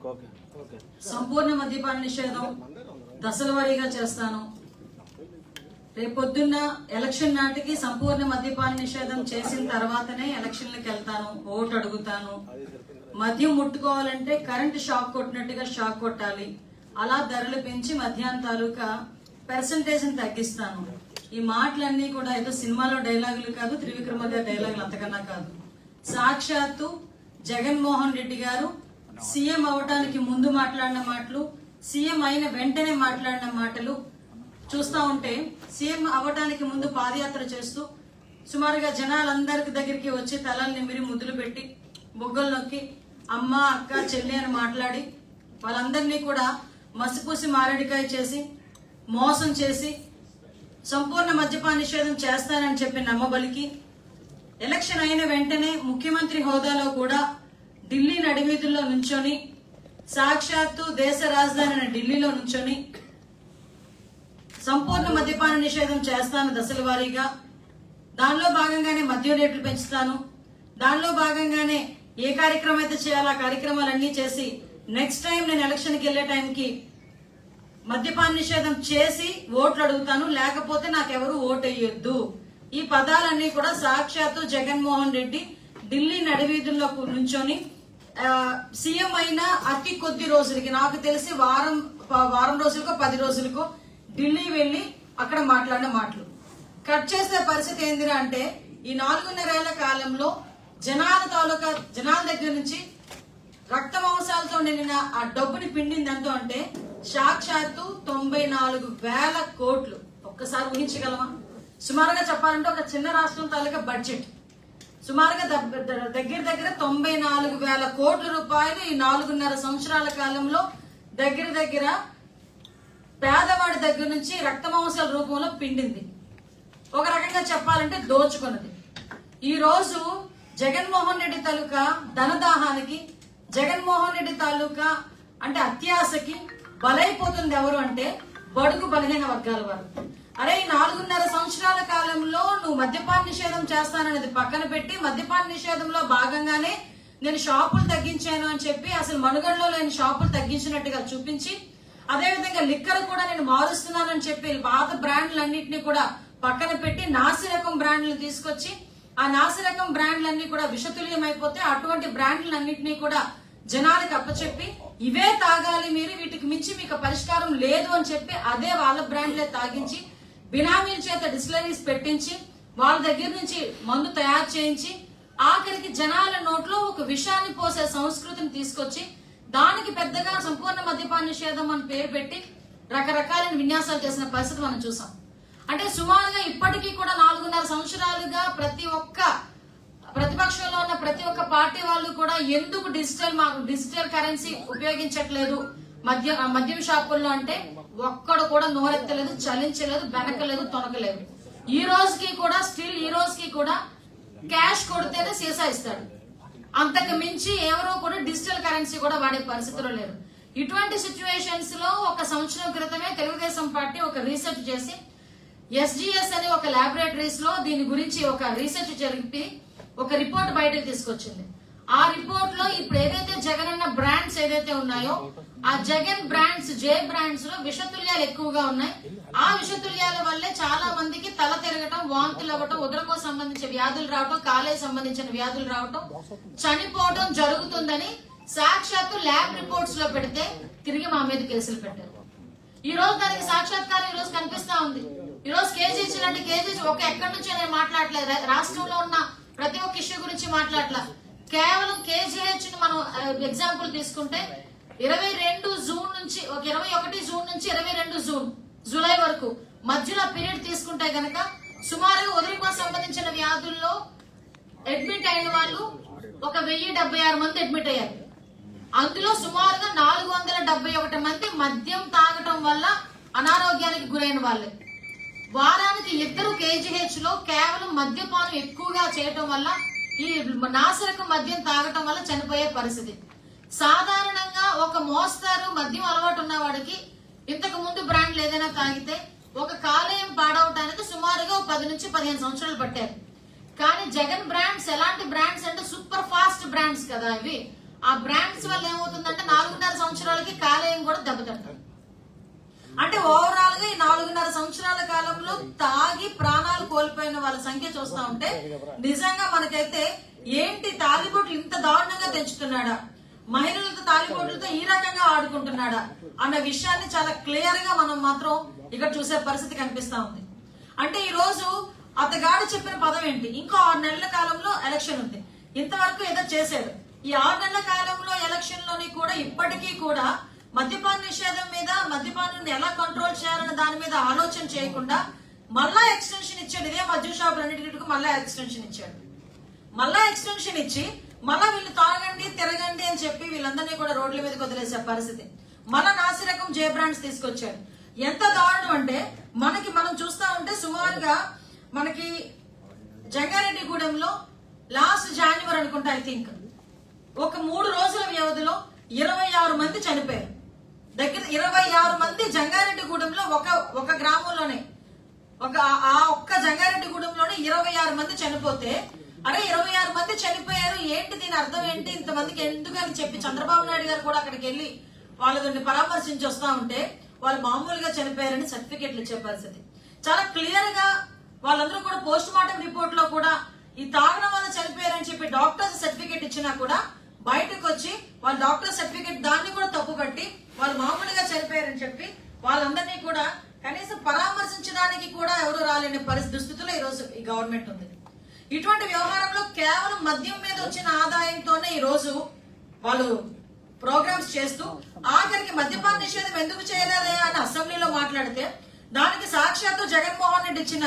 Okay okay సంపూర్ణ మద్యపాన నిషేధం దశల వారీగా చేస్తాను రేపొద్దున్న ఎలక్షన్ నాటికి సంపూర్ణ మద్యపాన నిషేధం చేసిన తర్వాతనే ఎలక్షన్లకు వెళ్తాను ఓటు అడుగుతాను మద్యం ముట్టుకోవాలంటే కరెంట్ షాక్ కొట్టినట్టుగా షాక్ కొట్టాలి అలా ధరలు పెంచి మద్యాన్ని తాలూకా పర్సంటేజ్ తగ్గిస్తాను ఈ మాటలన్నీ కూడా ఏదో సినిమాలో డైలాగులు కాదు త్రివిక్రమ గారి డైలాగులు అంతకన్నా కాదు సాక్షాత్తు జగన్మోహన్ రెడ్డి గారు సీఎం అవటానికి ముందు మాట్లాడిన మాటలు సీఎం అయిన వెంటనే మాట్లాడిన మాటలు చూస్తా ఉంటే సీఎం అవ్వడానికి ముందు పాదయాత్ర చేస్తూ సుమారుగా జనాలందరికి దగ్గరికి వచ్చి తలల్ని నిమిరి ముద్దులు పెట్టి బొగ్గలు నొక్కి అమ్మ అక్క చెల్లి అని మాట్లాడి వాళ్ళందరినీ కూడా మసిపూసి మారేడికాయ చేసి మోసం చేసి సంపూర్ణ మద్యపాన నిషేధం చేస్తానని చెప్పి నమ్మబలికి ఎలక్షన్ అయిన వెంటనే ముఖ్యమంత్రి హోదాలో కూడా ఢిల్లీ నడివీధుల్లో నుంచొని సాక్షాత్తు దేశ రాజధాని అయిన ఢిల్లీలో నుంచొని సంపూర్ణ మద్యపాన నిషేధం చేస్తాను దశల వారీగా దానిలో భాగంగానే మద్యం రేట్లు పెంచుతాను దానిలో భాగంగానే ఏ కార్యక్రమం అయితే చేయాలో ఆ కార్యక్రమాలన్నీ చేసి నెక్స్ట్ టైం నేను ఎలక్షన్కి వెళ్లే టైంకి మద్యపాన నిషేధం చేసి ఓట్లు అడుగుతాను లేకపోతే నాకెవరు ఓటు వేయొద్దు ఈ పదాలన్నీ కూడా సాక్షాత్తు జగన్మోహన్ రెడ్డి ఢిల్లీ నడివీధుల్లో నుంచొని ఆ, సీఎం అయిన అతి కొద్ది రోజులకి నాకు తెలిసి వారం ప- వారం రోజులకో పది రోజులకో ఢిల్లీ వెళ్లి అక్కడ మాట్లాడిన మాటలు కట్ చేసే పరిస్థితి ఏందిరా అంటే ఈ నాలుగున్నరేళ్ల కాలంలో జనాల తాలూకా జనాల దగ్గర నుంచి రక్త మాంసాలతో నిండిన ఆ డబ్బుని పిండిందంటూ అంటే సాక్షాత్తు తొంభై నాలుగు వేల కోట్లు ఒక్కసారి ఊహించగలమా సుమారుగా చెప్పాలంటే ఒక చిన్న రాష్ట్రం తాలూకా బడ్జెట్ సుమారుగా దగ్- ద- దగ్గర దగ్గర తొంభై నాలుగు వేల కోట్ల రూపాయలు ఈ నాలుగున్నర సంవత్సరాల కాలంలో దగ్గర దగ్గర పేదవాడి దగ్గర నుంచి రక్త మాంసాల రూపంలో పిండింది ఒక రకంగా చెప్పాలంటే దోచుకున్నది ఈ రోజు జగన్మోహన్ రెడ్డి తాలూకా ధనదాహానికి జగన్మోహన్ రెడ్డి తాలూకా అంటే అత్యాశకి బలైపోతుంది ఎవరు అంటే బడుగు బలహీన వర్గాల వారు అరే ఈ నాలుగున్నర సంవత్సరాల కాలంలో నువ్వు మద్యపాన నిషేధం చేస్తాననేది పక్కన పెట్టి మద్యపాన నిషేధంలో భాగంగానే నేను షాపులు తగ్గించాను అని చెప్పి అసలు మనుగడలో లేని షాపులు తగ్గించినట్టుగా చూపించి అదేవిధంగా లిక్కర్ కూడా నేను మారుస్తున్నానని చెప్పి పాత బ్రాండ్లన్నింటినీ కూడా పక్కన పెట్టి నాసి రకం బ్రాండ్లు తీసుకొచ్చి ఆ నాసి రకం బ్రాండ్లన్నీ కూడా విషతుల్యం అయిపోతే అటువంటి బ్రాండ్లన్నింటినీ కూడా జనాలకు అప్పచెప్పి ఇవే తాగాలి మీరు వీటికి మించి మీకు పరిష్కారం లేదు అని చెప్పి అదే వాళ్ళ బ్రాండ్లే తాగించి బినామీల చేత డిస్టిలరీస్ పెట్టించి వాళ్ళ దగ్గర నుంచి మందు తయారు చేయించి ఆఖరికి జనాల నోట్లో ఒక విషాన్ని పోసే సంస్కృతిని తీసుకొచ్చి దానికి పెద్దగా సంపూర్ణ మద్యపాన నిషేధం అని పేరు పెట్టి రకరకాలైన విన్యాసాలు చేసిన పరిస్థితి మనం చూసాం అంటే సుమారుగా ఇప్పటికీ కూడా నాలుగున్నర సంవత్సరాలుగా ప్రతి ఒక్క ప్రతిపక్షంలో ఉన్న ప్రతి ఒక్క పార్టీ వాళ్ళు కూడా ఎందుకు డిజిటల్ మాకు డిజిటల్ కరెన్సీ ఉపయోగించట్లేదు మద్య ఆ మద్యం షాపుల్లో అంటే ఒక్కడు కూడా నోరెత్తలేదు చలించలేదు వెనకలేదు తొనకలేదు ఈ రోజుకి కూడా స్టిల్ ఈ రోజుకి కూడా క్యాష్ కొడితేనే సీసా ఇస్తాడు అంతకు మించి ఎవరో కూడా డిజిటల్ కరెన్సీ కూడా వాడే పరిస్థితిలో లేరు ఇటువంటి సిచ్యువేషన్స్ లో ఒక సంవత్సరం క్రితమే తెలుగుదేశం పార్టీ ఒక రీసెర్చ్ చేసి ఎస్జిఎస్ అనే ఒక లాబొరేటరీస్ లో దీని గురించి ఒక రీసెర్చ్ జరిపి ఒక రిపోర్ట్ బయటకు తీసుకొచ్చింది ఆ రిపోర్ట్ లో ఇప్పుడు ఏదైతే జగన్ అన్న బ్రాండ్స్ ఏదైతే ఉన్నాయో ఆ జగన్ బ్రాండ్స్ జే బ్రాండ్స్ లో విషతుల్యాలు ఎక్కువగా ఉన్నాయి ఆ విషతుల్యాల వల్లే చాలా మందికి తల తిరగటం వాంతులు అవ్వటం ఉదరకో సంబంధించిన వ్యాధులు రావటం కాలేయ సంబంధించిన వ్యాధులు రావటం చనిపోవటం జరుగుతుందని సాక్షాత్తు ల్యాబ్ రిపోర్ట్స్ లో పెడితే తిరిగి మా మీద కేసులు పెట్టారు ఈ రోజు దానికి సాక్షాత్కారం ఈ రోజు కనిపిస్తా ఉంది ఈ రోజు కేజీ ఇచ్చినట్టు కేజీ ఒక ఎక్కడి నుంచో నేను మాట్లాడలేదు రా- రాష్ట్రంలో ఉన్న ప్రతి ఒక్క ఇష్యూ గురించి మాట్లాడలా కేవలం కేజీహెచ్ ని మనం ఎగ్జాంపుల్ తీసుకుంటే ఇరవై రెండు జూన్ నుంచి ఒక ఇరవై ఒకటి జూన్ నుంచి ఇరవై రెండు జూన్ జూలై వరకు మధ్యలో పీరియడ్ తీసుకుంటే గనక సుమారుగా ఉదయకు సంబంధించిన వ్యాధుల్లో అడ్మిట్ అయిన వాళ్ళు ఒక వెయ్యి డెబ్బై ఆరు మంది అడ్మిట్ అయ్యారు అందులో సుమారుగా నాలుగు వందల డెబ్బై ఒకటి మంది మద్యం తాగటం వల్ల అనారోగ్యానికి గురైన వాళ్ళే వారానికి ఇద్దరు కేజీహెచ్ లో కేవలం మద్యపానం ఎక్కువగా చేయటం వల్ల ఈ నాసిరకం మద్యం తాగటం వల్ల చనిపోయే పరిస్థితి సాధారణంగా ఒక మోస్తారు మద్యం అలవాటు ఉన్న వాడికి ఇంతకు ముందు బ్రాండ్లు ఏదైనా తాగితే ఒక కాలేయం పాడవటానికి సుమారుగా ఒక పది నుంచి పదిహేను సంవత్సరాలు పట్టారు కానీ జగన్ బ్రాండ్స్ ఎలాంటి బ్రాండ్స్ అంటే సూపర్ ఫాస్ట్ బ్రాండ్స్ కదా ఇవి ఆ బ్రాండ్స్ వల్ల ఏమవుతుందంటే నాలుగున్నర సంవత్సరాలకి కాలేయం కూడా దెబ్బతింటుంది అంటే ఓవరాల్ గా ఈ నాలుగున్నర సంవత్సరాల కాలంలో తాగి ప్రాణాలు కోల్పోయిన వాళ్ళ సంఖ్య చూస్తా ఉంటే నిజంగా మనకైతే ఏంటి తాలిబోట్లు ఇంత దారుణంగా తెంచుతున్నాడా మహిళలతో తాలిబోట్లతో ఈ రకంగా ఆడుకుంటున్నాడా అన్న విషయాన్ని చాలా క్లియర్ గా మనం మాత్రం ఇక్కడ చూసే పరిస్థితి కనిపిస్తా ఉంది అంటే ఈ రోజు అతగాడు చెప్పిన పదం ఏంటి ఇంకో ఆరు నెలల కాలంలో ఎలక్షన్ ఉంది ఇంతవరకు ఏదో చేశాడు ఈ ఆరు నెలల కాలంలో ఎలక్షన్ లోని కూడా ఇప్పటికీ కూడా మద్యపాన నిషేధం మీద మద్యపానాన్ని ఎలా కంట్రోల్ చేయాలన్న దాని మీద ఆలోచన చేయకుండా మళ్ళా ఎక్స్టెన్షన్ ఇచ్చాడు ఇదే మద్య షాపులన్నిటికి మళ్ళా ఎక్స్టెన్షన్ ఇచ్చాడు మళ్ళా ఎక్స్టెన్షన్ ఇచ్చి మళ్ళా వీళ్ళు తాగండి తిరగండి అని చెప్పి వీళ్ళందరినీ కూడా రోడ్ల మీదకి వదిలేసే పరిస్థితి మళ్ళా నాసిరకం జే బ్రాండ్స్ తీసుకొచ్చాడు ఎంత దారుణం అంటే మనకి మనం చూస్తా ఉంటే సుమారుగా మనకి జంగారెడ్డిగూడెంలో లాస్ట్ జనవరి అనుకుంటా ఐ థింక్ ఒక మూడు రోజుల వ్యవధిలో ఇరవై ఆరు మంది చనిపోయారు దగ్గర ఇరవై ఆరు మంది జంగారెడ్డిగూడెంలో ఒక ఒక గ్రామంలోనే ఒక ఆ ఒక్క జంగారెడ్డిగూడెంలోనే ఇరవై ఆరు మంది చనిపోతే అరే ఇరవై ఆరు మంది చనిపోయారు ఏంటి దీని అర్థం ఏంటి ఇంతమందికి ఎందుకని చెప్పి చంద్రబాబు నాయుడు గారు కూడా అక్కడికి వెళ్ళి వాళ్ళని పరామర్శించి వస్తా ఉంటే వాళ్ళు మామూలుగా చనిపోయారని సర్టిఫికెట్లు ఇచ్చే పరిస్థితి చాలా క్లియర్ గా వాళ్ళందరూ కూడా పోస్ట్ మార్టం రిపోర్ట్ లో కూడా ఈ తాగడం వల్ల చనిపోయారని చెప్పి డాక్టర్స్ సర్టిఫికెట్ ఇచ్చినా కూడా బయటకు వచ్చి వాళ్ళ డాక్టర్ సర్టిఫికెట్ దాన్ని కూడా తప్పు పట్టి వాళ్ళు మామూలుగా చనిపోయారని చెప్పి వాళ్ళందరినీ కూడా కనీసం పరామర్శించడానికి కూడా ఎవరు రాలేని పరిస్థితి దుస్థితిలో ఈ రోజు ఈ గవర్నమెంట్ ఉంది ఇటువంటి వ్యవహారంలో కేవలం మద్యం మీద వచ్చిన ఆదాయంతోనే ఈ రోజు వాళ్ళు ప్రోగ్రామ్స్ చేస్తూ ఆఖరికి మద్యపాన నిషేధం ఎందుకు చేయలేదే అని అసెంబ్లీలో మాట్లాడితే దానికి సాక్షాత్తు జగన్మోహన్ రెడ్డి ఇచ్చిన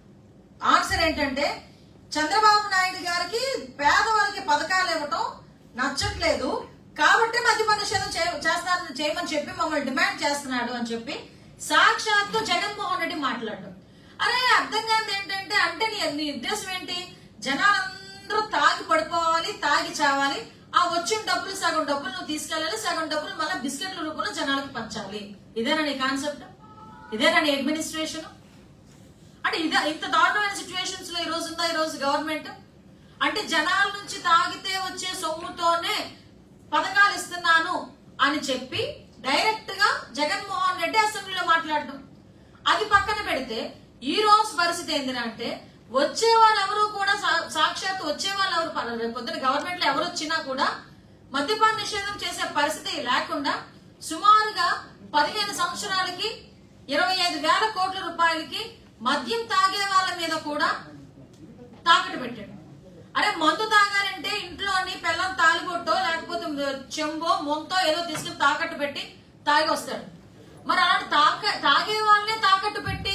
ఆన్సర్ ఏంటంటే చంద్రబాబు నాయుడు గారికి పేదవాళ్ళకి పథకాలు ఇవ్వటం నచ్చట్లేదు కాబట్టి మద్యపాన నిషేధం చే- చేస్తానని చేయమని చెప్పి మమ్మల్ని డిమాండ్ చేస్తున్నాడు అని చెప్పి సాక్షాత్తు జగన్మోహన్ రెడ్డి మాట్లాడడం అరే అర్థం కాదు ఏంటంటే అంటే నీ నీ ఉద్దేశం ఏంటి జనాలందరూ తాగి పడిపోవాలి తాగి చావాలి ఆ వచ్చిన డబ్బులు సగం డబ్బులు నువ్వు తీసుకెళ్ళాలి సగం డబ్బులు మళ్ళీ బిస్కెట్ల రూపంలో జనాలకు పంచాలి ఇదేనా నీ కాన్సెప్ట్ ఇదేనా నీ అడ్మినిస్ట్రేషన్ అంటే ఇదే ఇంత దారుణమైన సిచ్యువేషన్స్ లో ఈ రోజు ఉందా ఈ రోజు గవర్నమెంట్ అంటే జనాల నుంచి తాగితే వచ్చే సొమ్ముతోనే పథకాలు ఇస్తున్నాను అని చెప్పి డైరెక్ట్ గా జగన్మోహన్ రెడ్డి అసెంబ్లీలో మాట్లాడడం అది పక్కన పెడితే ఈ రోజు పరిస్థితి ఏంటంటే వచ్చే వాళ్ళు ఎవరు కూడా సా- సాక్షాత్ వచ్చే వాళ్ళు ఎవరు ప- రేపు పొద్దున గవర్నమెంట్ లో ఎవరు వచ్చినా కూడా మద్యపాన నిషేధం చేసే పరిస్థితి లేకుండా సుమారుగా పదిహేను సంవత్సరాలకి ఇరవై ఐదు వేల కోట్ల రూపాయలకి మద్యం తాగే వాళ్ళ మీద కూడా తాకట్టు పెట్టాడు అరే మందు తాగాలంటే ఇంట్లోని పిల్లం తాలిబొట్టో లేకపోతే చెంబో మొంతో ఏదో తీసుకుని తాకట్టు పెట్టి తాగి వస్తాడు మరి అలాంటి తాక తాగే వాళ్ళనే తాకట్టు పెట్టి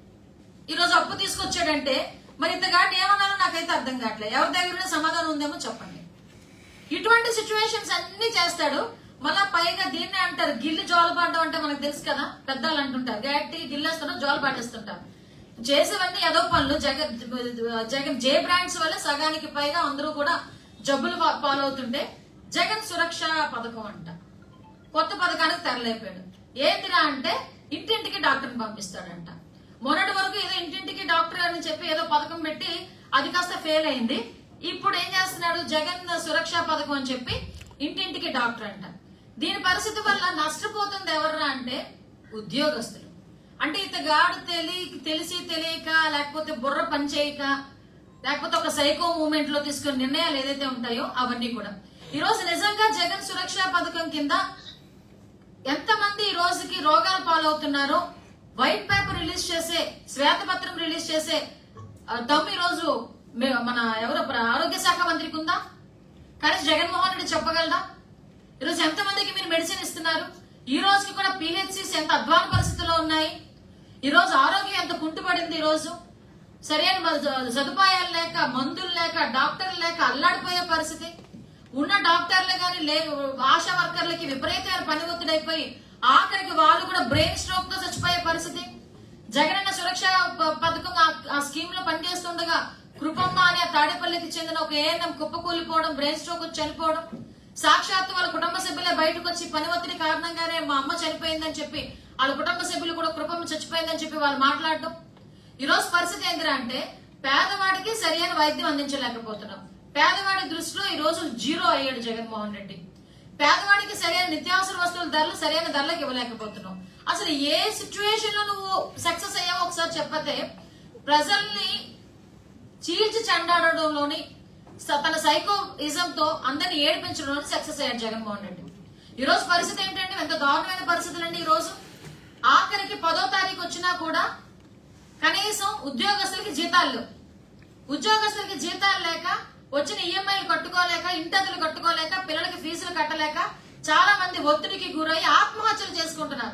ఈరోజు అప్పు తీసుకొచ్చాడంటే మరి ఇంతగాడిని ఏమన్నాలో నాకైతే అర్థం కావట్లేదు ఎవరి దగ్గర సమాధానం ఉందేమో చెప్పండి ఇటువంటి సిచ్యువేషన్స్ అన్ని చేస్తాడు మళ్ళా పైగా దీన్నే అంటారు గిల్లి జోలపాడడం అంటే మనకు తెలుసు కదా పెద్దవాళ్ళు అంటుంటారు గట్టి గిల్లేస్తున్నారు జోలు పాటేస్తుంటారు చేసేవన్నీ ఏదో పనులు జగన్ జగన్ జే బ్రాండ్స్ వల్ల సగానికి పైగా అందరూ కూడా జబ్బులు పా- పాలవుతుంటే జగన్ సురక్ష పథకం అంట కొత్త పథకానికి తెరలేపాడు ఏంటిరా అంటే ఇంటింటికి డాక్టర్ని పంపిస్తాడంట మొన్నటి వరకు ఏదో ఇంటింటికి డాక్టర్ అని చెప్పి ఏదో పథకం పెట్టి అది కాస్త ఫెయిల్ అయింది ఇప్పుడు ఏం చేస్తున్నాడు జగన్ సురక్ష పథకం అని చెప్పి ఇంటింటికి డాక్టర్ అంట దీని పరిస్థితి వల్ల నష్టపోతుంది ఎవర్రా అంటే ఉద్యోగస్తులు అంటే ఇతగాడు తెలి తెలిసి తెలియక లేకపోతే బుర్ర పని చేయక లేకపోతే ఒక సైకో మూమెంట్ లో తీసుకున్న నిర్ణయాలు ఏదైతే ఉంటాయో అవన్నీ కూడా ఈ రోజు నిజంగా జగన్ సురక్ష పథకం కింద ఎంతమంది ఈ రోజుకి రోగాల పాలవుతున్నారో వైట్ పేపర్ రిలీజ్ చేసే శ్వేతపత్రం రిలీజ్ చేసే ఆ, దమ్ము ఈ రోజు మే- మన ఎవరు ప్ర- ఆరోగ్య శాఖ మంత్రికి ఉందా కానీ జగన్మోహన్ రెడ్డి చెప్పగలరా ఈరోజు ఎంతమందికి మీరు మెడిసిన్ ఇస్తున్నారు ఈ రోజుకి కూడా పిహెచ్సిస్ ఎంత అధ్వాన పరిస్థితుల్లో ఉన్నాయి ఈ రోజు ఆరోగ్యం ఎంత కుంటుపడింది ఈ రోజు సరైన మ- స- సదుపాయాలు లేక మందులు లేక డాక్టర్లు లేక అల్లాడిపోయే పరిస్థితి ఉన్న డాక్టర్లు గాని లే ఆశా వర్కర్లకి విపరీతమైన పని ఒత్తిడి అయిపోయి ఆఖరికి వాళ్ళు కూడా బ్రెయిన్ స్ట్రోక్ తో చచ్చిపోయే పరిస్థితి జగనన్న సురక్ష ప- పథకం ఆ- ఆ స్కీమ్ లో పనిచేస్తుండగా కృపమ్మ అనే ఆ తాడేపల్లికి చెందిన ఒక ఏఎన్ఎం కుప్పకూలిపోవడం బ్రెయిన్ స్ట్రోక్ వచ్చి చనిపోవడం సాక్షాత్తు వాళ్ళ కుటుంబ సభ్యులే బయటకు వచ్చి పని ఒత్తిడి కారణంగానే మా అమ్మ చనిపోయిందని చెప్పి వాళ్ళ కుటుంబ సభ్యులు కూడా కృపమ్మ చచ్చిపోయిందని చెప్పి వాళ్ళు మాట్లాడడం ఈ రోజు పరిస్థితి ఏంటిరా అంటే పేదవాడికి సరైన వైద్యం అందించలేకపోతున్నాం పేదవాడి దృష్టిలో ఈ రోజు జీరో అయ్యాడు జగన్మోహన్ రెడ్డి పేదవాడికి సరైన నిత్యావసర వస్తువుల ధరలు సరైన ధరలకు ఇవ్వలేకపోతున్నావు అసలు ఏ సిచ్యువేషన్ లో నువ్వు సక్సెస్ అయ్యావో ఒకసారి చెప్పతే ప్రజల్ని చీల్చి చెండాడడంలోని స- తన సైకోయిజం తో అందరిని ఏడిపించడంలోని సక్సెస్ అయ్యాడు జగన్మోహన్ రెడ్డి ఈ రోజు పరిస్థితి ఏంటంటే ఎంత దారుణమైన పరిస్థితులండి ఈ రోజు ఆఖరికి పదో తారీఖు వచ్చినా కూడా కనీసం ఉద్యోగస్తులకి జీతాలు లేవు. ఉద్యోగస్తులకి జీతాలు లేక వచ్చిన ఈఎంఐలు కట్టుకోలేక ఇంటదులు కట్టుకోలేక పిల్లలకి ఫీజులు కట్టలేక చాలా మంది ఒత్తిడికి గురై ఆత్మహత్యలు చేసుకుంటున్నారు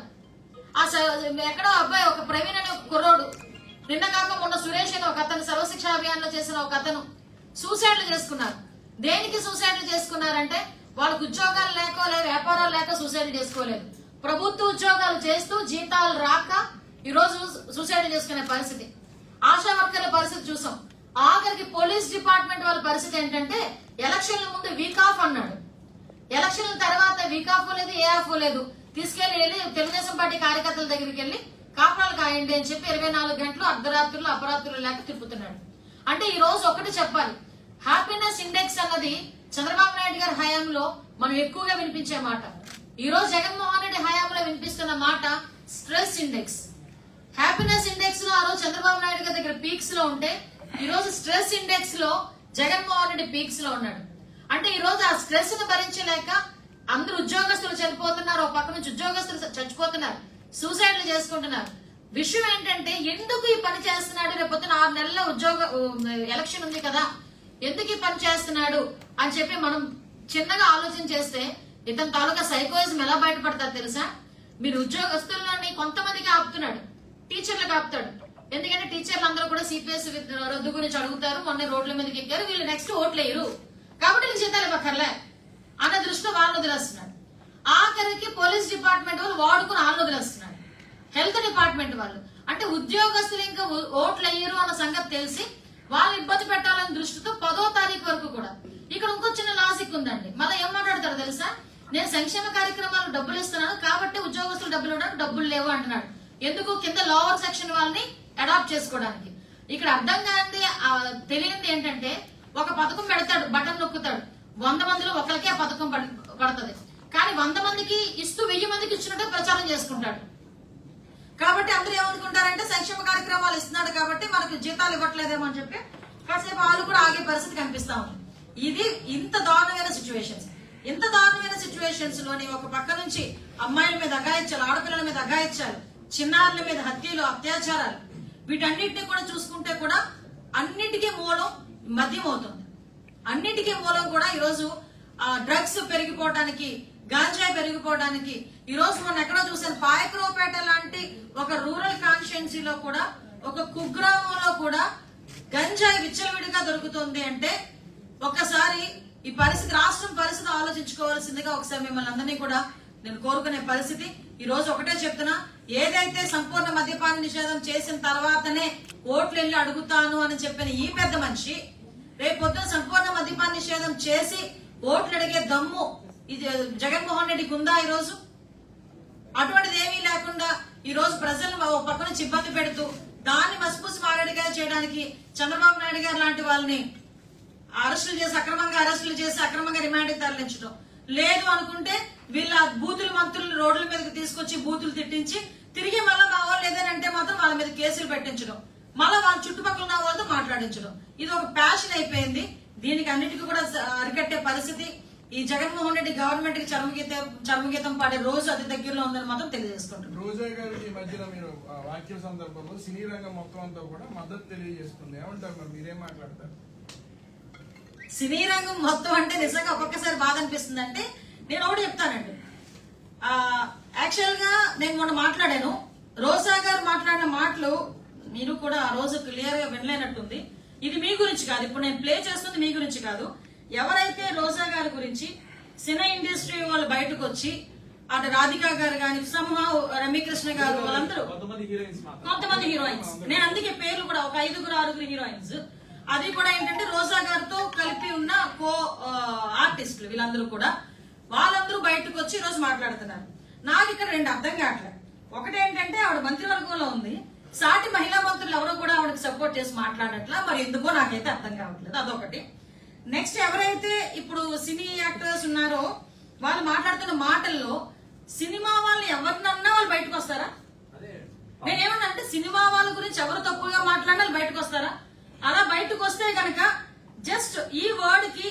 ఆ స- ఎక్కడో అబ్బాయి ఒక ప్రవీణ్ అనే ఒక కుర్రోడు నిన్న కాక మొన్న సురేష్ అని ఒక అతను సర్వశిక్ష అభియాన్ లో చేసిన ఒక అతను సూసైడ్లు చేసుకున్నారు దేనికి సూసైడ్లు చేసుకున్నారంటే వాళ్ళకు ఉద్యోగాలు లేక లే వ్యాపారాలు లేక సూసైడ్ చేసుకోలేదు ప్రభుత్వ ఉద్యోగాలు చేస్తూ జీతాలు రాక ఈ రోజు సూసైడ్ చేసుకునే పరిస్థితి ఆశా వర్కర్ల పరిస్థితి చూసాం ఆఖరికి పోలీస్ డిపార్ట్మెంట్ వాళ్ళ పరిస్థితి ఏంటంటే ఎలక్షన్ల ముందు వీక్ ఆఫ్ అన్నాడు ఎలక్షన్ల తర్వాత వీక్ ఆఫ్ లేదు ఏ ఆఫ్ లేదు తీసుకెళ్లి వెళ్ళి తెలుగుదేశం పార్టీ కార్యకర్తల దగ్గరికి వెళ్ళి కాపురాలు కాయండి అని చెప్పి ఇరవై నాలుగు గంటలు అర్ధరాత్రులు అపరాత్రులు లేక తిప్పుతున్నాడు అంటే ఈ రోజు ఒకటి చెప్పాలి హ్యాపీనెస్ ఇండెక్స్ అన్నది చంద్రబాబు నాయుడు గారి హయాంలో మనం ఎక్కువగా వినిపించే మాట ఈ రోజు జగన్మోహన్ రెడ్డి హయాంలో వినిపిస్తున్న మాట స్ట్రెస్ ఇండెక్స్ హ్యాపీనెస్ ఇండెక్స్ లో ఆ రోజు చంద్రబాబు నాయుడు గారి దగ్గర పీక్స్ లో ఉంటే ఈ రోజు స్ట్రెస్ ఇండెక్స్ లో జగన్మోహన్ రెడ్డి పీక్స్ లో ఉన్నాడు అంటే ఈ రోజు ఆ స్ట్రెస్ ను భరించలేక అందరు ఉద్యోగస్తులు చనిపోతున్నారు ఒక పక్క నుంచి ఉద్యోగస్తులు చచ్చిపోతున్నారు సూసైడ్లు చేసుకుంటున్నారు విషయం ఏంటంటే ఎందుకు ఈ పని చేస్తున్నాడు రేపొద్దున ఆరు నెలల ఉద్యోగ ఉమ్, ఎలక్షన్ ఉంది కదా ఎందుకు ఈ పని చేస్తున్నాడు అని చెప్పి మనం చిన్నగా ఆలోచన చేస్తే ఇతని తాలూకా సైకోయిజం ఎలా బయటపడతారు తెలుసా మీరు ఉద్యోగస్తులని కొంతమందికి ఆపుతున్నాడు టీచర్లకు ఆపుతాడు ఎందుకంటే టీచర్లు అందరూ కూడా సిపిఎస్ రద్దు గురించి అడుగుతారు మొన్న రోడ్ల మీదకి ఎక్కారు వీళ్ళు నెక్స్ట్ ఓట్లు వేయరు కాబట్టి వీళ్ళు జీతాలు ఇవ్వక్కర్లే అన్న దృష్టిలో వాళ్ళని వదిలేస్తున్నాడు ఆఖరికి పోలీస్ డిపార్ట్మెంట్ వాళ్ళు వాడుకుని వాళ్ళని వదిలేస్తున్నాడు హెల్త్ డిపార్ట్మెంట్ వాళ్ళు అంటే ఉద్యోగస్తులు ఇంకా ఓ- ఓట్లు వేయరు అన్న సంగతి తెలిసి వాళ్ళు ఇబ్బంది పెట్టాలనే దృష్టితో పదో తారీఖు వరకు కూడా ఇక్కడ ఇంకో చిన్న లాజిక్ ఉందండి మళ్ళీ ఏం మాట్లాడతారు తెలుసా నేను సంక్షేమ కార్యక్రమాలు డబ్బులు ఇస్తున్నాను కాబట్టి ఉద్యోగస్తులు డబ్బులు ఇవ్వడానికి డబ్బులు లేవు అంటున్నాడు ఎందుకు కింద లోవర్ సెక్షన్ వాళ్ళని అడాప్ట్ చేసుకోవడానికి ఇక్కడ అర్థం కానిది ఆ, తెలియంది ఏంటంటే ఒక పథకం పెడతాడు బటన్ నొక్కుతాడు వంద మందిలో ఒకరికే ఆ పథకం పడ- పడుతుంది కానీ వంద మందికి ఇస్తూ వెయ్యి మందికి ఇచ్చినట్టు ప్రచారం చేసుకుంటాడు కాబట్టి అందరూ ఏమనుకుంటారంటే సంక్షేమ కార్యక్రమాలు ఇస్తున్నాడు కాబట్టి మనకు జీతాలు ఇవ్వట్లేదేమో అని చెప్పి కాసేపు వాళ్ళు కూడా ఆగే పరిస్థితి కనిపిస్తా ఉంది ఇది ఇంత దారుణమైన సిచ్యువేషన్స్ ఇంత దారుణమైన సిచ్యువేషన్స్ లోని ఒక పక్క నుంచి అమ్మాయిల మీద అగాయించాలి ఆడపిల్లల మీద అగాయించాలి చిన్నారుల మీద హత్యలు అత్యాచారాలు వీటన్నిటిని కూడా చూసుకుంటే కూడా అన్నిటికీ మూలం మద్యం అవుతుంది అన్నిటికీ మూలం కూడా ఈరోజు డ్రగ్స్ పెరిగిపోవడానికి గాంజాయి పెరిగిపోవడానికి ఈ రోజు మనం ఎక్కడో చూసాను పాయకరావుపేట లాంటి ఒక రూరల్ కాన్స్టిట్యున్సీలో కూడా ఒక కుగ్రామంలో కూడా గంజాయి విచ్చలవిడిగా దొరుకుతుంది అంటే ఒక్కసారి ఈ పరిస్థితి రాష్ట్రం పరిస్థితి ఆలోచించుకోవాల్సిందిగా ఒకసారి మిమ్మల్ని అందరినీ కూడా నేను కోరుకునే పరిస్థితి ఈ రోజు ఒకటే చెప్తున్నా ఏదైతే సంపూర్ణ మద్యపాన నిషేధం చేసిన తర్వాతనే ఓట్లు వెళ్ళి అడుగుతాను అని చెప్పిన ఈ పెద్ద మనిషి రేపు పొద్దున సంపూర్ణ మద్యపాన నిషేధం చేసి ఓట్లు అడిగే దమ్ము ఇది జగన్మోహన్ రెడ్డికి ఉందా ఈ రోజు అటువంటిది ఏమీ లేకుండా ఈ రోజు ప్రజలను ఓ పక్క నుంచి ఇబ్బంది పెడుతూ దాన్ని మసిపూసి మారడిగా చేయడానికి చంద్రబాబు నాయుడు గారు లాంటి వాళ్ళని అరెస్టులు చేసి అక్రమంగా అరెస్టులు చేసి అక్రమంగా రిమాండ్కి తరలించడం లేదు అనుకుంటే వీళ్ళ బూతుల మంత్రులు రోడ్ల మీదకి తీసుకొచ్చి బూతులు తిట్టించి తిరిగి మళ్ళీ మా వాళ్ళు ఏదైనా మాత్రం వాళ్ళ మీద కేసులు పెట్టించడం మళ్ళీ వాళ్ళ చుట్టుపక్కల ఉన్న వాళ్ళతో మాట్లాడించడం ఇది ఒక ప్యాషన్ అయిపోయింది దీనికి అన్నిటికీ కూడా స- అరికట్టే పరిస్థితి ఈ జగన్మోహన్ రెడ్డి గవర్నమెంట్ కి చర్మగీతం చర్మగీతం పాడే రోజు అతి దగ్గరలో ఉందని మాత్రం తెలియజేసుకుంటున్నాం రోజా గారు ఈ మధ్యన మీరు ఆ వాక్య సందర్భంలో సినీ రంగం మొత్తం అంతా కూడా మద్దతు తెలియజేస్తుంది ఏమంటారు మరి మీరేం మాట్లాడతారు సినీ రంగం మొత్తం అంటే నిజంగా ఒక్కొక్కసారి బాధ అనిపిస్తుంది అంటే నేను ఒకటి చెప్తానండి యాక్చువల్ గా నేను మొన్న మాట్లాడాను రోజా గారు మాట్లాడిన మాటలు మీరు కూడా ఆ రోజు క్లియర్ గా వినలేనట్టుంది ఇది మీ గురించి కాదు ఇప్పుడు నేను ప్లే చేస్తుంది మీ గురించి కాదు ఎవరైతే రోజా గారి గురించి సినీ ఇండస్ట్రీ వాళ్ళు బయటకు వచ్చి అటు రాధిక గారు కానీ సమూహ రమ్యకృష్ణ గారు వాళ్ళందరూ కొంతమంది హీరోయిన్స్ మాత్రం కొంతమంది హీరోయిన్స్ నేను అందుకే పేర్లు కూడా ఒక ఐదుగురు ఆరుగురు హీరోయిన్స్ అది కూడా ఏంటంటే రోజా గారితో కలిపి ఉన్న కో ఆర్టిస్టులు వీళ్ళందరూ కూడా వాళ్ళందరూ బయటకు వచ్చి ఈ రోజు మాట్లాడుతున్నారు నాకు ఇక్కడ రెండు అర్థం కావట్లేదు ఒకటి ఏంటంటే ఆవిడ మంత్రివర్గంలో ఉంది సాటి మహిళా మంత్రులు ఎవరో కూడా ఆవిడకి సపోర్ట్ చేసి మాట్లాడట్లా మరి ఎందుకో నాకైతే అర్థం కావట్లేదు అదొకటి నెక్స్ట్ ఎవరైతే ఇప్పుడు సినీ యాక్టర్స్ ఉన్నారో వాళ్ళు మాట్లాడుతున్న మాటల్లో సినిమా వాళ్ళు ఎవరినన్నా వాళ్ళు బయటకు వస్తారా నేనేమన్నా అంటే సినిమా వాళ్ళ గురించి ఎవరు తప్పుగా మాట్లాడినా వాళ్ళు బయటకు వస్తారా అలా బయటకు వస్తే గనక జస్ట్ ఈ వర్డ్ కి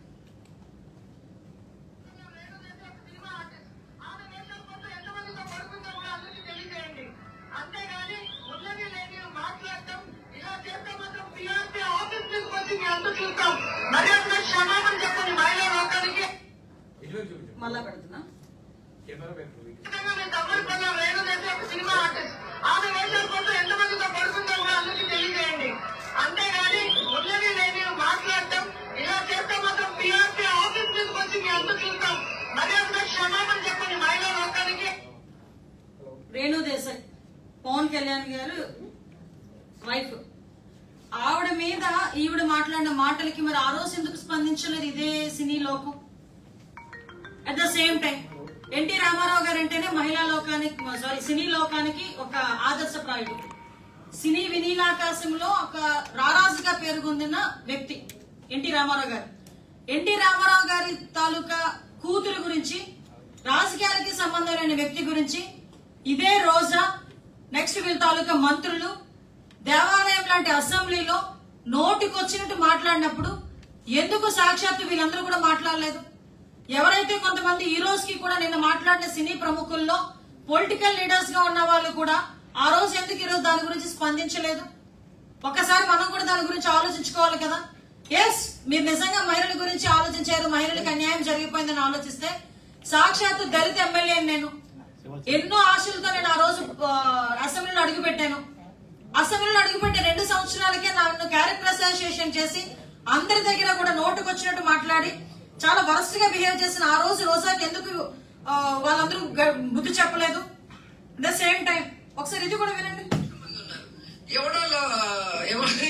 అంతేగాని ఉన్నది లేని మాట్లాడటం ఇలా చేస్తే మాత్రం టీఆర్పీ ఆఫీస్ నుంచి వచ్చి మీ అంత చూస్తాం మర్యాద క్షమాపణ చెప్పండి మహిళా లోకానికి మళ్ళా పెడుతున్నా ఖచ్చితంగా మీ తమ్ముడు కన్నా రేణు దేశం ఒక సినిమా ఆర్టిస్ట్ ఆమె వేషాల కోసం ఎంతమందితో పడుతుందో కూడా అందరికీ తెలియజేయండి అంతేగాని ఉన్నది లేని మాట్లాడటం ఇలా చేస్తే మాత్రం టీఆర్పీ ఆఫీస్ నుంచి వచ్చి మీ అంత చూస్తాం మర్యాద క్షమాపణ చెప్పండి మహిళా లోకానికి రేణు దేశాయ్ పవన్ కళ్యాణ్ గారు వైఫ్ ఆవిడ మీద ఈవిడ మాట్లాడిన మాటలకి మరి ఆ రోజు ఎందుకు స్పందించలేదు ఇదే సినీ లోకం at the same time N T Rama Rao గారు అంటేనే మహిళా లోకానికి సారీ సినీ లోకానికి ఒక ఆదర్శప్రాయుడు సినీ వినీలాకాశంలో ఒక రారాజుగా పేరుగొందిన వ్యక్తి ఎన్టీ రామారావు గారు ఎన్టీ రామారావు గారి తాలూకా కూతురు గురించి రాజకీయాలకి సంబంధం లేని వ్యక్తి గురించి ఇదే రోజా నెక్స్ట్ వీళ్ళ తాలూకా మంత్రులు దేవాలయం లాంటి అసెంబ్లీలో నోటికొచ్చినట్టు మాట్లాడినప్పుడు ఎందుకు సాక్షాత్తు వీళ్ళందరూ కూడా మాట్లాడలేదు ఎవరైతే కొంతమంది ఈ రోజుకి కూడా నిన్న మాట్లాడిన సినీ ప్రముఖుల్లో పొలిటికల్ లీడర్స్ గా ఉన్న వాళ్ళు కూడా ఆ రోజు ఎందుకు ఈ రోజు దాని గురించి స్పందించలేదు ఒక్కసారి మనం కూడా దాని గురించి ఆలోచించుకోవాలి కదా ఎస్ మీరు నిజంగా మహిళల గురించి ఆలోచించారు మహిళలకు అన్యాయం జరిగిపోయిందని ఆలోచిస్తే సాక్షాత్తు దళిత ఎమ్మెల్యే నేను ఎన్నో ఆశలతో నేను ఆ రోజు ఆ, అసెంబ్లీలో అడుగు పెట్టాను అసెంబ్లీలో అడుగుపెట్టే రెండు సంవత్సరాలకే నన్ను క్యారెక్టర్ అసోసియేషన్ చేసి అందరి దగ్గర కూడా నోటుకు వచ్చినట్టు మాట్లాడి చాలా వరస్ట్ గా బిహేవ్ చేసిన ఆ రోజు రోజాకి ఎందుకు ఆ, వాళ్ళందరూ గ- బుద్ధి చెప్పలేదు ద సేమ్ టైం ఒకసారి ఇది కూడా వినండి ఎవడో లో- ఎవడో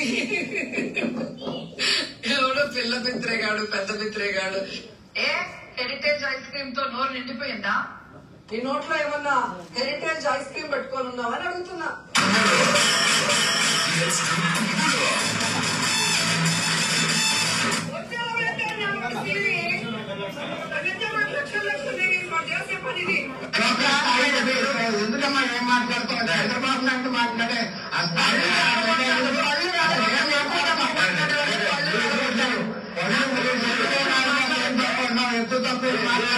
ఎవడో పిల్ల పిత్రేగాడు పెద్ద పిత్రేగాడు ఏ హెరిటేజ్ ఐస్ క్రీమ్ తో నోరు నిండిపోయిందా నీ నోట్లో ఏమన్నా హెరిటేజ్ ఐస్ క్రీమ్ పెట్టుకొని ఉన్నావని అడుగుతున్నా ఎందుకమ్మా ఏం మాట్లాడుతుంది హైదరాబాద్ లాంటి మాట్లాడే ఆ స్థాయి ఎత్తు తప్పి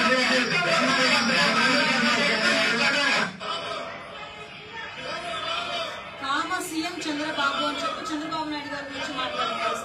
కామ సీఎం చంద్రబాబు అని చెప్పి చంద్రబాబు నాయుడు గారి గురించి మాట్లాడారు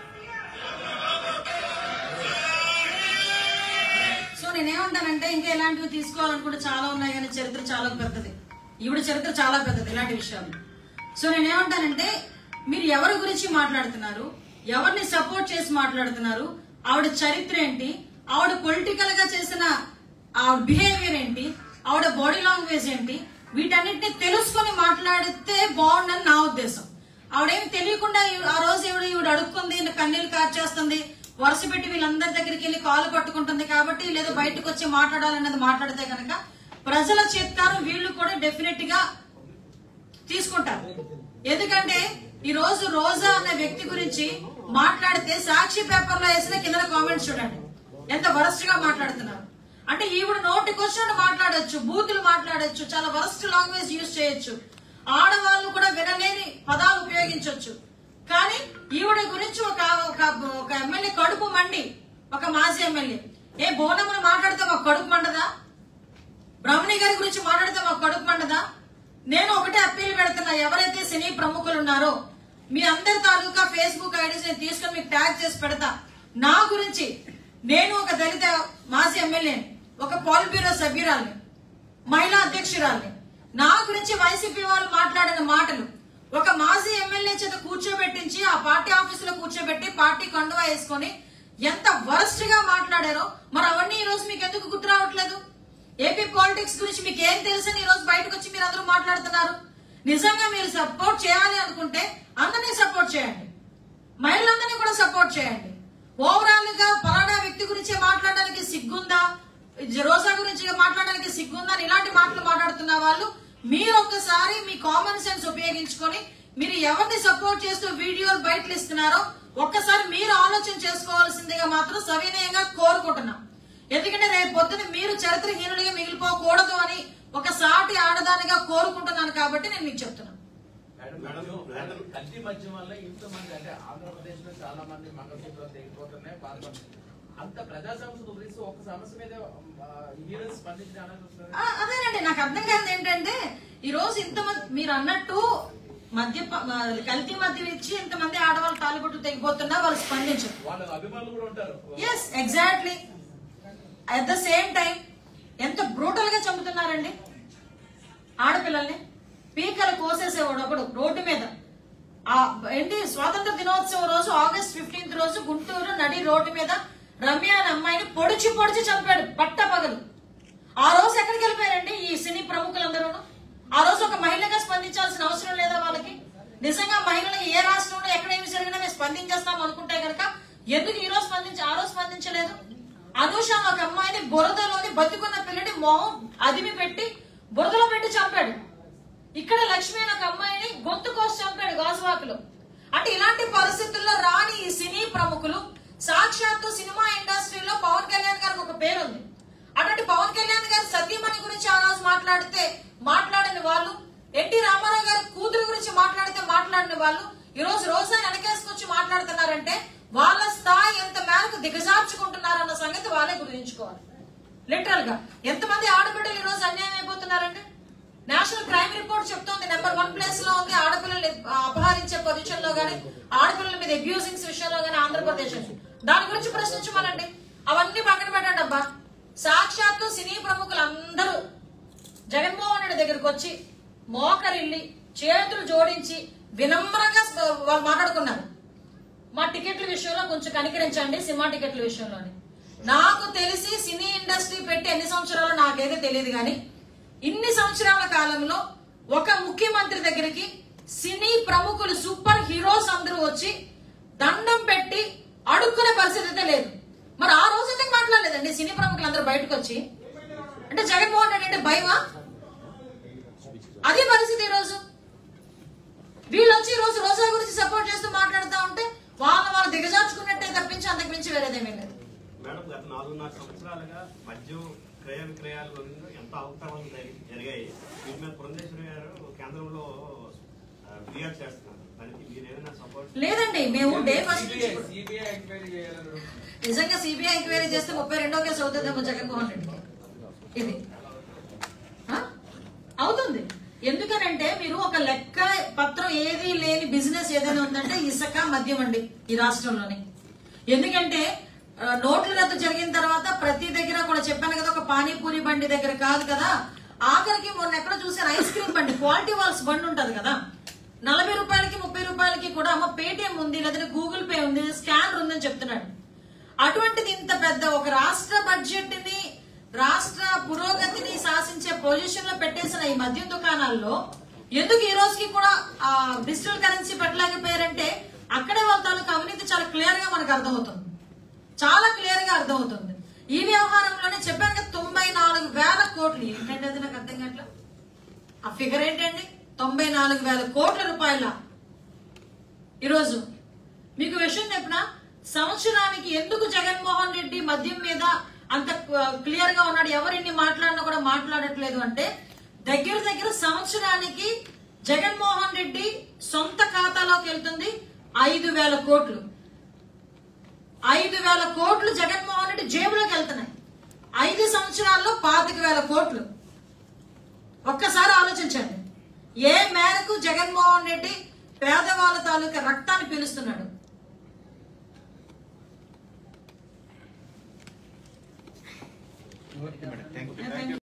సో నేనేమంటానంటే ఇంకా ఇలాంటివి తీసుకోవాలనుకుంటే చాలా ఉన్నాయి కానీ చరిత్ర చాలా పెద్దది ఈవిడ చరిత్ర చాలా పెద్దది ఇలాంటి విషయాలు సో నేనేమంటానంటే మీరు ఎవరి గురించి మాట్లాడుతున్నారు ఎవరిని సపోర్ట్ చేసి మాట్లాడుతున్నారు ఆవిడ చరిత్ర ఏంటి ఆవిడ పొలిటికల్ గా చేసిన ఆవిడ బిహేవియర్ ఏంటి ఆవిడ బాడీ లాంగ్వేజ్ ఏంటి వీటన్నిటిని తెలుసుకొని మాట్లాడితే బాగుండని నా ఉద్దేశం ఆవిడేమి తెలియకుండా ఈ- ఆ రోజు ఈవిడ ఈవిడ అడుక్కుంది ఈయన కన్నీళ్లు కార్చేస్తుంది వరుస పెట్టి వీళ్ళందరి దగ్గరికి వెళ్ళి కాలు పట్టుకుంటుంది కాబట్టి లేదా బయటకు వచ్చి మాట్లాడాలన్నది మాట్లాడితే కనుక ప్రజల చిత్కారం వీళ్ళు కూడా డెఫినెట్ గా తీసుకుంటారు ఎందుకంటే ఈ రోజు రోజా అనే వ్యక్తి గురించి మాట్లాడితే సాక్షి పేపర్ లో వేసిన కింద కామెంట్స్ చూడండి ఎంత వరస్ట్ గా మాట్లాడుతున్నారు అంటే ఈవిడ నోటికి వచ్చినట్టు మాట్లాడొచ్చు బూతులు మాట్లాడొచ్చు చాలా వరస్ట్ లాంగ్వేజ్ యూజ్ చేయొచ్చు ఆడవాళ్ళు కూడా వినలేని పదాలు ఉపయోగించవచ్చు కానీ ఈవిడ గురించి ఒక ఒక ఒక ఎమ్మెల్యే కడుపు మండి ఒక మాజీ ఎమ్మెల్యే ఏ బోనమును మాట్లాడితే ఒక కడుపు మండదా బ్రహ్మణి గారి గురించి మాట్లాడితే మాకు కడుపు మండదా నేను ఒకటే అప్పీల్ పెడుతున్నా ఎవరైతే సినీ ప్రముఖులు ఉన్నారో మీ అందరి తాలూకా ఫేస్బుక్ ఐడీస్ నేను తీసుకొని మీకు ట్యాగ్ చేసి పెడతా నా గురించి నేను ఒక దళిత మాజీ ఎమ్మెల్యేని ఒక పాల్ బ్యూరో సభ్యురాల్ని మహిళా అధ్యక్షురాల్ని నా గురించి వైసీపీ వాళ్ళు మాట్లాడిన మాటలు ఒక మాజీ ఎమ్మెల్యే చేత కూర్చోబెట్టించి ఆ పార్టీ ఆఫీసులో కూర్చోబెట్టి పార్టీ కండువా వేసుకొని ఎంత వరస్ట్ గా మాట్లాడారో మరి అవన్నీ ఈ రోజు మీకు ఎందుకు గుర్తు రావట్లేదు ఏపీ పాలిటిక్స్ గురించి మీకు ఏం తెలుసని ఈ రోజు బయటకు వచ్చి మీరు అందరూ మాట్లాడుతున్నారు నిజంగా మీరు సపోర్ట్ చేయాలి అనుకుంటే అందరినీ సపోర్ట్ చేయండి మహిళలందరినీ కూడా సపోర్ట్ చేయండి ఓవరాల్ గా ఫలానా వ్యక్తి గురించి మాట్లాడడానికి సిగ్గుందా రోజా గురించి మాట్లాడడానికి సిగ్గుందా అని ఇలాంటి మాటలు మాట్లాడుతున్న వాళ్ళు మీరు ఒక్కసారి మీ కామన్ సెన్స్ ఉపయోగించుకొని మీరు ఎవరిని సపోర్ట్ చేస్తూ వీడియోలు బయటలు ఇస్తున్నారో ఒక్కసారి మీరు ఆలోచన చేసుకోవాల్సిందిగా మాత్రం సవినయంగా కోరుకుంటున్నాం ఎందుకంటే రేపు పొద్దున మీరు చరిత్రహీనులుగా మిగిలిపోకూడదు అని ఒక సాటి ఆడదానిగా కోరుకుంటున్నాను కాబట్టి నేను మీకు చెప్తున్నాను మేడం, మేడం, కల్తీ మద్యం వల్ల ఇంతమంది అంటే ఆంధ్రప్రదేశ్ లో చాలా మంది మంగళసూత్రాలు తెగిపోతున్నాయి బాధపడుతున్నారు అంత ప్రజా సమస్యలు గురించి ఒక సమస్య మీద హీరోస్ స్పందించడానికి వస్తున్నారు ఆ, అదేనండి నాకు అర్థం కాదు ఏంటంటే ఈ రోజు ఇంతమంది మీరు అన్నట్టు మద్య కల్తీ మద్యం ఇచ్చి ఇంతమంది ఆడవాళ్ళు తాలిబొట్లు తెగిపోతున్నా వాళ్ళు స్పందించరు వాళ్ళ అభిమానులు కూడా ఉంటారు yes exactly at the same time ఎంత బ్రూటల్ గా చంపుతున్నారండి ఆడపిల్లల్ని పీకలు కోసేసేవాడు ఒకడు రోడ్డు మీద ఆ ఏంటి స్వాతంత్ర దినోత్సవం రోజు ఆగస్ట్ ఫిఫ్టీన్త్ రోజు గుంటూరు నడి రోడ్డు మీద రమ్య అనే అమ్మాయిని పొడిచి పొడిచి చంపాడు పట్ట పగలు ఆ రోజు ఎక్కడికి వెళ్ళిపోయారండి ఈ సినీ ప్రముఖులందరూ ఆ రోజు ఒక మహిళగా స్పందించాల్సిన అవసరం లేదా వాళ్ళకి నిజంగా మహిళలకు ఏ రాష్ట్రంలో ఎక్కడేమి జరిగినా మేము స్పందించేస్తాం అనుకుంటే కనుక ఎందుకు ఈ రోజు స్పందించి ఆ రోజు స్పందించలేదు అనూష అనే ఒక అమ్మాయిని బురదలోని బతుకున్న పిల్లని మొహం అదిమి పెట్టి బురదలో పెట్టి చంపాడు ఇక్కడ లక్ష్మి అనే ఒక అమ్మాయిని గొంతు కోసి చంపాడు గాజువాకులో అంటే ఇలాంటి పరిస్థితుల్లో రాని ఈ సినీ ప్రముఖులు సాక్షాత్తు సినిమా ఇండస్ట్రీలో పవన్ కళ్యాణ్ గారికి ఒక పేరు ఉంది అటువంటి పవన్ కళ్యాణ్ గారి సతీమణి గురించి ఆ రోజు మాట్లాడితే మాట్లాడిన వాళ్ళు ఎన్టీ రామారావు గారి కూతురు గురించి మాట్లాడితే మాట్లాడిన వాళ్ళు ఈ రోజు రోజా వెనకేసుకొచ్చి మాట్లాడుతున్నారంటే వాళ్ళ స్థాయి ఎంత మేరకు దిగజార్చుకుంటున్నారన్న సంగతి వాళ్ళే గుర్తుంచుకోవాలి లిటరల్ గా ఎంతమంది ఆడబిడ్డలు ఈ రోజు అన్యాయం అయిపోతున్నారండి నేషనల్ క్రైమ్ రిపోర్ట్ చెప్తోంది నెంబర్ వన్ ప్లేస్ లో ఉంది ఆడపిల్లల్ని అపహరించే పొజిషన్ లో గానీ ఆడపిల్లల మీద అబ్యూజింగ్స్ విషయంలో గానీ ఆంధ్రప్రదేశ్ ఉంది. దాని గురించి ప్రశ్నించమనండి అవన్నీ పక్కన పెట్టండి అబ్బా సాక్షాత్తు సినీ ప్రముఖులు అందరూ జగన్మోహన్ రెడ్డి దగ్గరికి వచ్చి మోకరిల్లి చేతులు జోడించి వినమ్రంగా స- వాళ్ళు మాట్లాడుకున్నారు మా టికెట్ల విషయంలో కొంచెం కనికరించండి సినిమా టికెట్ల విషయంలోని నాకు తెలిసి సినీ ఇండస్ట్రీ పెట్టి ఎన్ని సంవత్సరాలు నాకైతే తెలియదు కానీ ఇన్ని సంవత్సరాల కాలంలో ఒక ముఖ్యమంత్రి దగ్గరికి సినీ ప్రముఖులు సూపర్ హీరోస్ అందరూ వచ్చి దండం పెట్టి అడుక్కునే పరిస్థితి అయితే లేదు మరి ఆ రోజు ఎందుకు మాట్లాడలేదండి సినీ ప్రముఖులు అందరూ బయటకు వచ్చి అంటే జగన్మోహన్ రెడ్డి అంటే భయమా అదే పరిస్థితి ఈ రోజు వీళ్ళు వచ్చి ఈ రోజు రోజా గురించి సపోర్ట్ చేస్తూ మాట్లాడుతూ ఉంటే వాళ్ళని వాళ్ళు దిగజార్చుకున్నట్టే తప్పించి అంతకు మించి వేరేదేమీ లేదు మేడం గత నాలుగున్నర సంవత్సరాలుగా మద్యం క్రయ విక్రయాల గురించి ఎంత అవకతవకలు జరి- జరిగాయి వీటి మీద పురంధేశ్వరి గారు కేంద్రంలో ఆ, ఫిర్యాదు చేస్తున్నారు దానికి మీరు ఏమైనా సపోర్ట్ లేదండి మేము day first CBI CBI enquiry చేయాలని నిజంగా సిబిఐ ఎంక్వైరీ చేస్తే ముప్పై రెండో కేసు అవుతుందేమో జగన్మోహన్ రెడ్డికి ఇది ఆ? అవుతుంది ఎందుకనంటే మీరు ఒక లెక్క పత్రం ఏది లేని బిజినెస్ ఏదైనా ఉందంటే ఇసుక మద్యం అండి ఈ రాష్ట్రంలోని ఎందుకంటే ఆ, నోట్ల రద్దు జరిగిన తర్వాత ప్రతి దగ్గర కూడా చెప్పాను కదా ఒక పానీపూరి బండి దగ్గర కాదు కదా ఆఖరికి మొన్న ఎక్కడ చూసాను ఐస్ క్రీమ్ బండి క్వాలిటీ వాల్స్ బండి ఉంటది కదా నలభై రూపాయలకి ముప్పై రూపాయలకి కూడా అమ్మ పేటిఎం ఉంది లేదంటే గూగుల్ పే ఉంది స్కానర్ ఉందని చెప్తున్నాడు అటువంటిది ఇంత పెద్ద ఒక రాష్ట్ర బడ్జెట్ ని రాష్ట్ర పురోగతిని శాసించే పొజిషన్ లో పెట్టేసిన ఈ మద్యం దుకాణాల్లో ఎందుకు ఈ రోజుకి కూడా ఆ డిజిటల్ కరెన్సీ పెట్టలేకపోయారంటే అక్కడే వాళ్ళ తాలూకు అవినీతి చాలా క్లియర్ గా మనకు అర్థమవుతుంది చాలా క్లియర్ గా అర్థమవుతుంది ఈ వ్యవహారంలోనే చెప్పాను కదా తొంభై నాలుగు వేల కోట్లు ఏంటంటే అది నాకు అర్థం కావట్లా ఆ ఫిగర్ ఏంటండి తొంభై నాలుగు వేల కోట్ల రూపాయల ఈరోజు మీకు విషయం చెప్పిన సంవత్సరానికి ఎందుకు జగన్మోహన్ రెడ్డి మద్యం మీద అంత క్లియర్ గా ఉన్నాడు ఎవరిన్ని మాట్లాడినా కూడా మాట్లాడట్లేదు అంటే దగ్గర దగ్గర సంవత్సరానికి జగన్మోహన్ రెడ్డి సొంత ఖాతాలోకి వెళ్తుంది ఐదు వేల కోట్లు ఐదు వేల కోట్లు జగన్మోహన్ రెడ్డి జేబులోకి వెళ్తున్నాయి ఐదు సంవత్సరాల్లో పాతిక వేల కోట్లు ఒక్కసారి ఆలోచించండి ఏ మేరకు జగన్మోహన్ రెడ్డి పేదవాళ్ళ తాలూకా రక్తాన్ని పీలుస్తున్నాడు